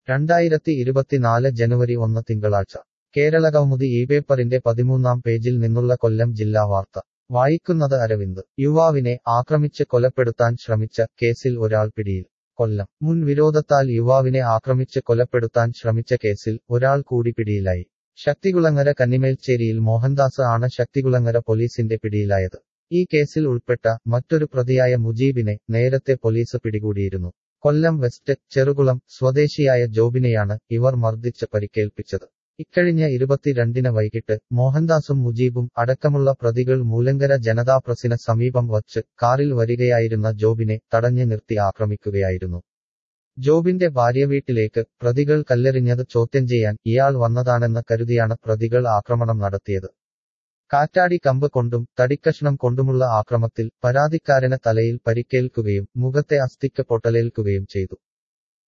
രണ്ടായിരത്തി ഇരുപത്തിനാല് ജനുവരി ഒന്ന് തിങ്കളാഴ്ച കേരളകൗമുദി ഈ പേപ്പറിന്റെ പതിമൂന്നാം പേജിൽ നിന്നുള്ള കൊല്ലം ജില്ലാ വാർത്ത വായിക്കുന്നത് അരവിന്ദ് യുവാവിനെ ആക്രമിച്ച് കൊലപ്പെടുത്താൻ ശ്രമിച്ച കേസിൽ ഒരാൾ പിടിയിൽ കൊല്ലം മുൻ വിരോധത്താൽ യുവാവിനെ ആക്രമിച്ച് കൊലപ്പെടുത്താൻ ശ്രമിച്ച കേസിൽ ഒരാൾ കൂടി പിടിയിലായി ശക്തികുളങ്ങര കന്നിമേൽച്ചേരിയിൽ മോഹൻദാസ് ആണ് ശക്തികുളങ്ങര പോലീസിന്റെ പിടിയിലായത് ഈ കേസിൽ ഉൾപ്പെട്ട മറ്റൊരു പ്രതിയായ മുജീബിനെ നേരത്തെ പോലീസ് പിടികൂടിയിരുന്നു കൊല്ലം വെസ്റ്റ് ചെറുകുളം സ്വദേശിയായ ജോബിനെയാണ് ഇവർ മർദ്ദിച്ച് പരിക്കേൽപ്പിച്ചത് ഇക്കഴിഞ്ഞ ഇരുപത്തിരണ്ടിന് വൈകിട്ട് മോഹൻദാസും മുജീബും അടക്കമുള്ള പ്രതികൾ മൂലങ്കര ജനതാ പ്രസിന് സമീപം വച്ച് കാറിൽ വരികയായിരുന്ന ജോബിനെ തടഞ്ഞു നിർത്തി ആക്രമിക്കുകയായിരുന്നു ജോബിന്റെ ഭാര്യ വീട്ടിലേക്ക് പ്രതികൾ കല്ലെറിഞ്ഞത് ചോദ്യം ചെയ്യാൻ ഇയാൾ വന്നതാണെന്ന് കരുതിയാണ് പ്രതികൾ ആക്രമണം നടത്തിയത് കാറ്റാടി കമ്പ് കൊണ്ടും തടിക്കഷ്ണം കൊണ്ടുമുള്ള ആക്രമത്തിൽ പരാതിക്കാരന് തലയിൽ പരിക്കേൽക്കുകയും മുഖത്തെ അസ്ഥിക്ക് പൊട്ടലേൽക്കുകയും ചെയ്തു